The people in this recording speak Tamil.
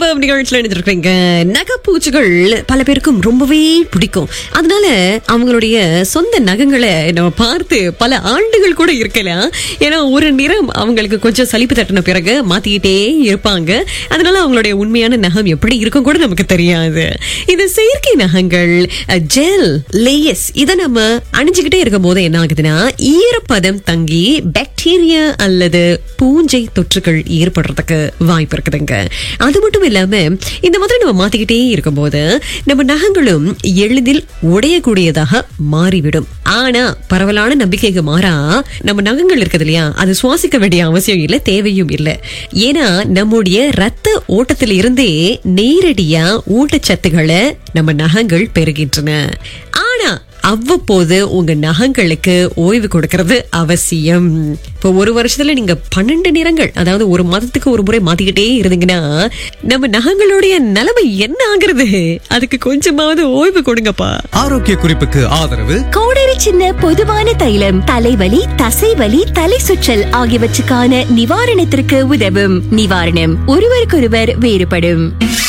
எஃப்எம் நிகழ்ச்சியில் எடுத்துருக்கீங்க நகைப்பூச்சிகள் பல பேருக்கும் ரொம்பவே பிடிக்கும் அதனால அவங்களுடைய சொந்த நகங்களை நம்ம பார்த்து பல ஆண்டுகள் கூட இருக்கலாம் ஏன்னா ஒரு நிறம் அவங்களுக்கு கொஞ்சம் சலிப்பு தட்டின பிறகு மாத்திக்கிட்டே இருப்பாங்க அதனால அவங்களுடைய உண்மையான நகம் எப்படி இருக்கும் கூட நமக்கு தெரியாது இது செயற்கை நகங்கள் ஜெல் லேயஸ் இதை நம்ம அணிஞ்சுக்கிட்டே இருக்கும் போது என்ன ஆகுதுன்னா ஈரப்பதம் தங்கி பாக்டீரியா அல்லது பூஞ்சை தொற்றுகள் ஏற்படுறதுக்கு வாய்ப்பு இருக்குதுங்க அது மட்டும் இல்லாம இந்த மாதிரி நம்ம மாத்திக்கிட்டே இருக்கும்போது நம்ம நகங்களும் எளிதில் உடையக்கூடியதாக மாறிவிடும் ஆனா பரவலான நம்பிக்கைக்கு மாறா நம்ம நகங்கள் இருக்குது இல்லையா அது சுவாசிக்க வேண்டிய அவசியம் இல்லை தேவையும் இல்லை ஏன்னா நம்முடைய ரத்த ஓட்டத்தில் இருந்தே நேரடியா ஊட்டச்சத்துக்களை நம்ம நகங்கள் பெறுகின்றன ஆனா அவ்வப்போது உங்க நகங்களுக்கு ஓய்வு கொடுக்கறது அவசியம் இப்போ ஒரு வருஷத்துல நீங்க பன்னெண்டு நிறங்கள் அதாவது ஒரு மாதத்துக்கு ஒரு முறை மாத்திக்கிட்டே இருந்தீங்கன்னா நம்ம நகங்களுடைய நிலைமை என்ன ஆகுறது அதுக்கு கொஞ்சமாவது ஓய்வு கொடுங்கப்பா ஆரோக்கிய குறிப்புக்கு ஆதரவு கோடரி சின்ன பொதுவான தைலம் தலைவலி தசைவலி தலை சுற்றல் ஆகியவற்றுக்கான நிவாரணத்திற்கு உதவும் நிவாரணம் ஒருவருக்கொருவர் வேறுபடும்